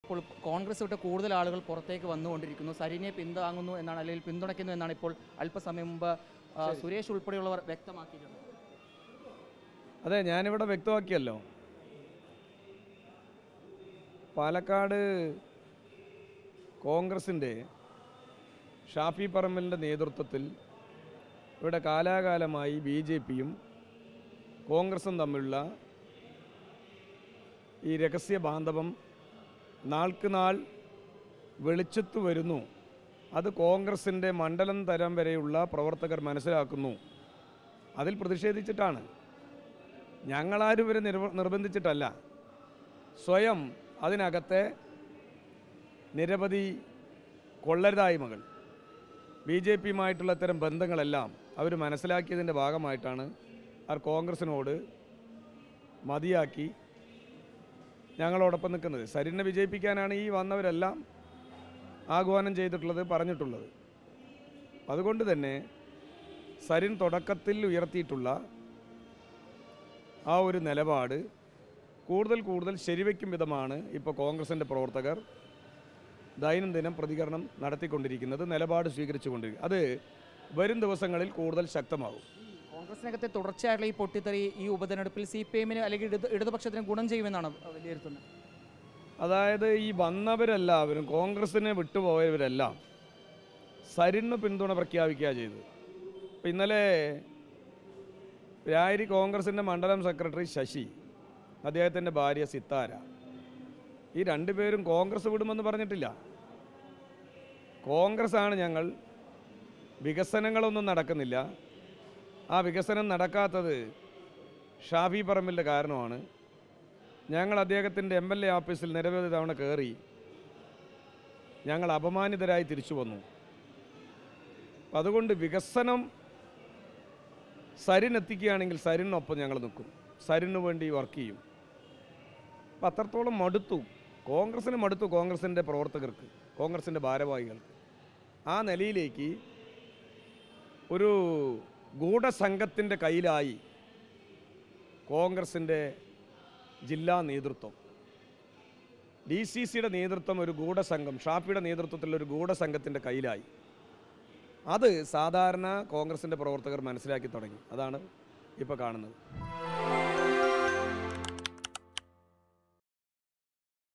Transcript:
ഇപ്പോൾ കോൺഗ്രസ് വിട്ട് കൂടുതൽ ആളുകൾ പുറത്തേക്ക് വന്നുകൊണ്ടിരിക്കുന്നു സരിനെ പിന്താങ്ങുന്നു എന്നാണ് അല്ലെങ്കിൽ പിന്തുണയ്ക്കുന്നു എന്നാണ് ഇപ്പോൾ അല്പസമയം മുമ്പ് ആ, സുരേഷ് ഉൾപ്പെടെയുള്ളവർ വ്യക്തമാക്കിയിട്ടുള്ളത് അതെ ഞാനിവിടെ വ്യക്തമാക്കിയല്ലോ പാലക്കാട് കോൺഗ്രസിൻ്റെ ഷാഫി പറമ്പലിൻ്റെ നേതൃത്വത്തിൽ ഇവിടെ കാലാകാലമായി ബി ജെ പിയും കോൺഗ്രസും തമ്മിലുള്ള ഈ രഹസ്യ ബാന്ധവം നാൾക്ക് നാൾ വെളിച്ചത്ത് വരുന്നു അത് കോൺഗ്രസിൻ്റെ മണ്ഡലം തരം വരെയുള്ള പ്രവർത്തകർ മനസ്സിലാക്കുന്നു അതിൽ പ്രതിഷേധിച്ചിട്ടാണ് ഞങ്ങളാരും ഇവരെ നിർവ നിർബന്ധിച്ചിട്ടല്ല സ്വയം അതിനകത്തെ നിരവധി കൊള്ളരുതായ്മകൾ ബി ജെ പിയുമായിട്ടുള്ള ഇത്തരം ബന്ധങ്ങളെല്ലാം അവർ മനസ്സിലാക്കിയതിൻ്റെ ഭാഗമായിട്ടാണ് അവർ കോൺഗ്രസിനോട് മതിയാക്കി ഞങ്ങളോടൊപ്പം നിൽക്കുന്നത് സരിനെ വിജയിപ്പിക്കാനാണ് ഈ വന്നവരെല്ലാം ആഹ്വാനം ചെയ്തിട്ടുള്ളത് പറഞ്ഞിട്ടുള്ളത് അതുകൊണ്ട് തന്നെ സരിൻ തുടക്കത്തിൽ ഉയർത്തിയിട്ടുള്ള ആ ഒരു നിലപാട് കൂടുതൽ കൂടുതൽ ശരിവയ്ക്കും വിധമാണ് ഇപ്പോൾ കോൺഗ്രസിൻ്റെ പ്രവർത്തകർ ദൈനംദിനം പ്രതികരണം നടത്തിക്കൊണ്ടിരിക്കുന്നത് നിലപാട് സ്വീകരിച്ചുകൊണ്ടിരിക്കുന്നത് അത് വരും ദിവസങ്ങളിൽ കൂടുതൽ ശക്തമാകും കോൺഗ്രസിനകത്തെ തുടർച്ചയായിട്ടുള്ള ഈ പൊട്ടിത്തെറി ഈ ഉപതെരഞ്ഞെടുപ്പിൽ സി പി എമ്മിന് അല്ലെങ്കിൽ ഇടത് ഇടതുപക്ഷത്തിന് ഗുണം ചെയ്യുമെന്നാണ് വിലയിരുത്തുന്നത് അതായത് ഈ വന്നവരെല്ലാവരും കോൺഗ്രസിനെ വിട്ടുപോയവരെല്ലാം സരിന് പിന്തുണ പ്രഖ്യാപിക്കുക ചെയ്തത് ഇപ്പം ഇന്നലെ രായരി കോൺഗ്രസിൻ്റെ മണ്ഡലം സെക്രട്ടറി ശശി അദ്ദേഹത്തിൻ്റെ ഭാര്യ സിത്താര ഈ രണ്ടുപേരും കോൺഗ്രസ് വിടുമെന്ന് പറഞ്ഞിട്ടില്ല കോൺഗ്രസ് ആണ് ഞങ്ങൾ വികസനങ്ങളൊന്നും നടക്കുന്നില്ല ആ വികസനം നടക്കാത്തത് ഷാഫി പറമ്പിൻ്റെ കാരണമാണ് ഞങ്ങൾ അദ്ദേഹത്തിൻ്റെ എം എൽ എ ഓഫീസിൽ നിരവധി തവണ കയറി ഞങ്ങൾ അപമാനിതരായി തിരിച്ചു വന്നു അപ്പം അതുകൊണ്ട് വികസനം സരിൻ എത്തിക്കുകയാണെങ്കിൽ സരിനൊപ്പം ഞങ്ങൾ നിൽക്കും സരിന് വേണ്ടി വർക്ക് ചെയ്യും അപ്പം അത്രത്തോളം മടുത്തു കോൺഗ്രസ്സിന് മടുത്തു കോൺഗ്രസിൻ്റെ പ്രവർത്തകർക്ക് കോൺഗ്രസിൻ്റെ ഭാരവാഹികൾക്ക് ആ നിലയിലേക്ക് ഒരു ഗൂഢസംഘത്തിൻ്റെ കയ്യിലായി കോൺഗ്രസിൻ്റെ ജില്ലാ നേതൃത്വം ഡി സി സിയുടെ നേതൃത്വം ഒരു ഗൂഢസംഘം ഷാഫിയുടെ നേതൃത്വത്തിലുള്ള ഒരു ഗൂഢസംഘത്തിൻ്റെ കയ്യിലായി അത് സാധാരണ കോൺഗ്രസിൻ്റെ പ്രവർത്തകർ മനസ്സിലാക്കി തുടങ്ങി അതാണ് ഇപ്പോൾ കാണുന്നത്